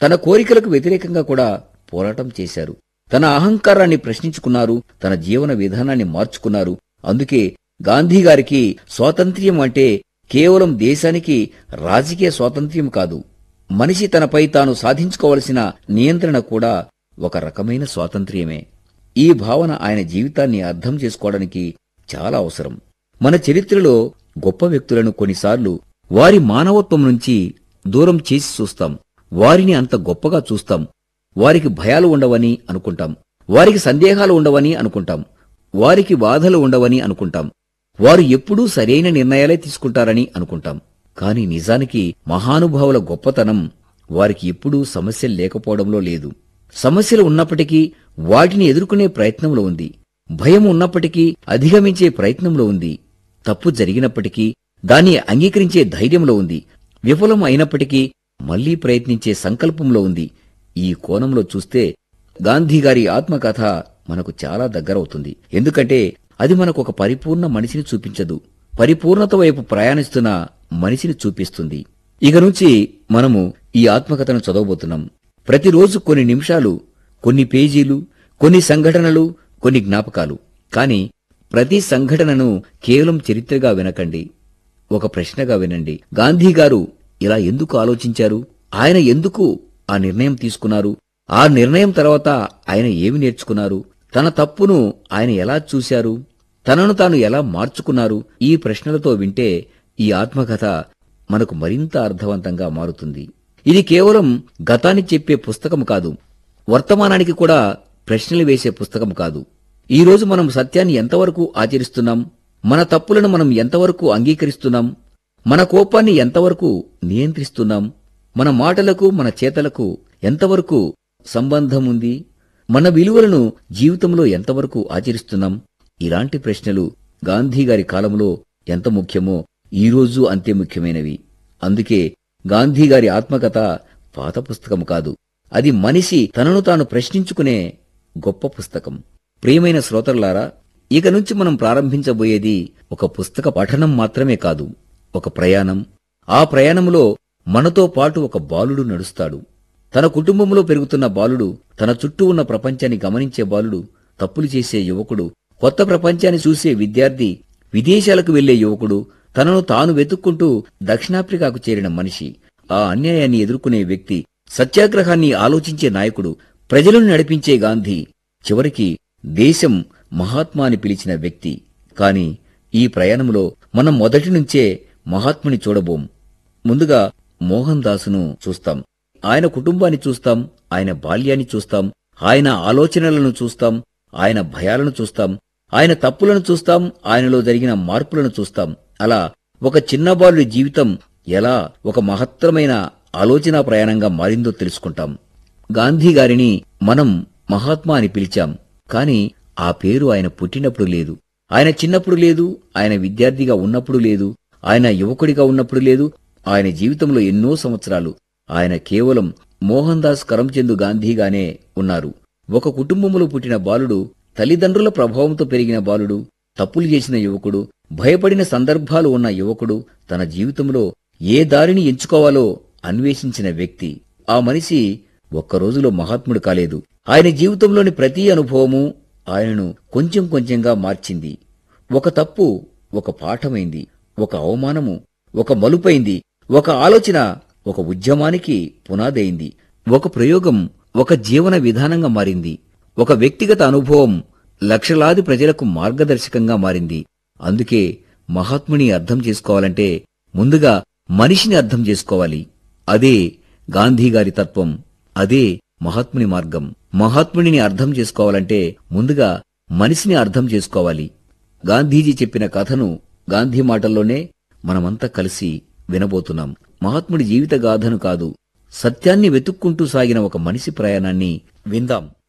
తన కోరికలకు వ్యతిరేకంగా కూడా పోరాటం చేశారు తన అహంకారాన్ని ప్రశ్నించుకున్నారు తన జీవన విధానాన్ని మార్చుకున్నారు అందుకే గాంధీ గారికి స్వాతంత్ర్యం అంటే కేవలం దేశానికి రాజకీయ స్వాతంత్ర్యం కాదు మనిషి తనపై తాను సాధించుకోవలసిన నియంత్రణ కూడా ఒక రకమైన స్వాతంత్ర్యమే ఈ భావన ఆయన జీవితాన్ని అర్థం చేసుకోవడానికి చాలా అవసరం మన చరిత్రలో గొప్ప వ్యక్తులను కొన్నిసార్లు వారి మానవత్వం నుంచి దూరం చేసి చూస్తాం వారిని అంత గొప్పగా చూస్తాం వారికి భయాలు ఉండవని అనుకుంటాం వారికి సందేహాలు ఉండవని అనుకుంటాం వారికి బాధలు ఉండవని అనుకుంటాం వారు ఎప్పుడూ సరైన నిర్ణయాలే తీసుకుంటారని అనుకుంటాం కాని నిజానికి మహానుభావుల గొప్పతనం వారికి ఎప్పుడూ సమస్యలు లేకపోవడంలో లేదు సమస్యలు ఉన్నప్పటికీ వాటిని ఎదుర్కొనే ప్రయత్నంలో ఉంది భయం ఉన్నప్పటికీ అధిగమించే ప్రయత్నంలో ఉంది తప్పు జరిగినప్పటికీ దాన్ని అంగీకరించే ధైర్యంలో ఉంది విఫలం అయినప్పటికీ మళ్లీ ప్రయత్నించే సంకల్పంలో ఉంది ఈ కోణంలో చూస్తే గాంధీగారి ఆత్మకథ మనకు చాలా దగ్గరవుతుంది ఎందుకంటే అది మనకు ఒక పరిపూర్ణ మనిషిని చూపించదు పరిపూర్ణత వైపు ప్రయాణిస్తున్న మనిషిని చూపిస్తుంది ఇక నుంచి మనము ఈ ఆత్మకథను చదవబోతున్నాం ప్రతిరోజు కొన్ని నిమిషాలు కొన్ని పేజీలు కొన్ని సంఘటనలు కొన్ని జ్ఞాపకాలు కాని ప్రతి సంఘటనను కేవలం చరిత్రగా వినకండి ఒక ప్రశ్నగా వినండి గాంధీ గారు ఇలా ఎందుకు ఆలోచించారు ఆయన ఎందుకు ఆ నిర్ణయం తీసుకున్నారు ఆ నిర్ణయం తర్వాత ఆయన ఏమి నేర్చుకున్నారు తన తప్పును ఆయన ఎలా చూశారు తనను తాను ఎలా మార్చుకున్నారు ఈ ప్రశ్నలతో వింటే ఈ ఆత్మకథ మనకు మరింత అర్థవంతంగా మారుతుంది ఇది కేవలం గతాన్ని చెప్పే పుస్తకం కాదు వర్తమానానికి కూడా ప్రశ్నలు వేసే పుస్తకం కాదు ఈ రోజు మనం సత్యాన్ని ఎంతవరకు ఆచరిస్తున్నాం మన తప్పులను మనం ఎంతవరకు అంగీకరిస్తున్నాం మన కోపాన్ని ఎంతవరకు నియంత్రిస్తున్నాం మన మాటలకు మన చేతలకు ఎంతవరకు సంబంధం ఉంది మన విలువలను జీవితంలో ఎంతవరకు ఆచరిస్తున్నాం ఇలాంటి ప్రశ్నలు గాంధీ గారి కాలంలో ఎంత ముఖ్యమో ఈ రోజు అంతే ముఖ్యమైనవి అందుకే గాంధీ గారి ఆత్మకథ పాత పుస్తకం కాదు అది మనిషి తనను తాను ప్రశ్నించుకునే గొప్ప పుస్తకం ప్రియమైన శ్రోతరులారా ఇక నుంచి మనం ప్రారంభించబోయేది ఒక పుస్తక పఠనం మాత్రమే కాదు ఒక ప్రయాణం ఆ ప్రయాణంలో మనతో పాటు ఒక బాలుడు నడుస్తాడు తన కుటుంబంలో పెరుగుతున్న బాలుడు తన చుట్టూ ఉన్న ప్రపంచాన్ని గమనించే బాలుడు తప్పులు చేసే యువకుడు కొత్త ప్రపంచాన్ని చూసే విద్యార్థి విదేశాలకు వెళ్లే యువకుడు తనను తాను వెతుక్కుంటూ దక్షిణాఫ్రికాకు చేరిన మనిషి ఆ అన్యాయాన్ని ఎదుర్కొనే వ్యక్తి సత్యాగ్రహాన్ని ఆలోచించే నాయకుడు ప్రజలను నడిపించే గాంధీ చివరికి దేశం మహాత్మా అని పిలిచిన వ్యక్తి కాని ఈ ప్రయాణంలో మనం మొదటి నుంచే మహాత్ముని చూడబోం ముందుగా మోహన్ దాసును చూస్తాం ఆయన కుటుంబాన్ని చూస్తాం ఆయన బాల్యాన్ని చూస్తాం ఆయన ఆలోచనలను చూస్తాం ఆయన భయాలను చూస్తాం ఆయన తప్పులను చూస్తాం ఆయనలో జరిగిన మార్పులను చూస్తాం అలా ఒక చిన్న బాలుడి జీవితం ఎలా ఒక మహత్తరమైన ఆలోచనా ప్రయాణంగా మారిందో తెలుసుకుంటాం గాంధీ గారిని మనం మహాత్మా అని పిలిచాం కాని ఆ పేరు ఆయన పుట్టినప్పుడు లేదు ఆయన చిన్నప్పుడు లేదు ఆయన విద్యార్థిగా ఉన్నప్పుడు లేదు ఆయన యువకుడిగా ఉన్నప్పుడు లేదు ఆయన జీవితంలో ఎన్నో సంవత్సరాలు ఆయన కేవలం మోహన్ దాస్ కరంచంద్ గాంధీగానే ఉన్నారు ఒక కుటుంబంలో పుట్టిన బాలుడు తల్లిదండ్రుల ప్రభావంతో పెరిగిన బాలుడు తప్పులు చేసిన యువకుడు భయపడిన సందర్భాలు ఉన్న యువకుడు తన జీవితంలో ఏ దారిని ఎంచుకోవాలో అన్వేషించిన వ్యక్తి ఆ మనిషి ఒక్క రోజులో మహాత్ముడు కాలేదు ఆయన జీవితంలోని ప్రతి అనుభవము ఆయనను కొంచెం కొంచెంగా మార్చింది ఒక తప్పు ఒక పాఠమైంది ఒక అవమానము ఒక మలుపైంది ఒక ఆలోచన ఒక ఉద్యమానికి పునాదైంది ఒక ప్రయోగం ఒక జీవన విధానంగా మారింది ఒక వ్యక్తిగత అనుభవం లక్షలాది ప్రజలకు మార్గదర్శకంగా మారింది అందుకే మహాత్ముని అర్థం చేసుకోవాలంటే ముందుగా మనిషిని అర్థం చేసుకోవాలి అదే గాంధీగారి తత్వం అదే మహాత్ముని మార్గం మహాత్మునిని అర్థం చేసుకోవాలంటే ముందుగా మనిషిని అర్థం చేసుకోవాలి గాంధీజీ చెప్పిన కథను గాంధీ మాటల్లోనే మనమంతా కలిసి వినబోతున్నాం మహాత్ముడి జీవిత గాథను కాదు సత్యాన్ని వెతుక్కుంటూ సాగిన ఒక మనిషి ప్రయాణాన్ని విందాం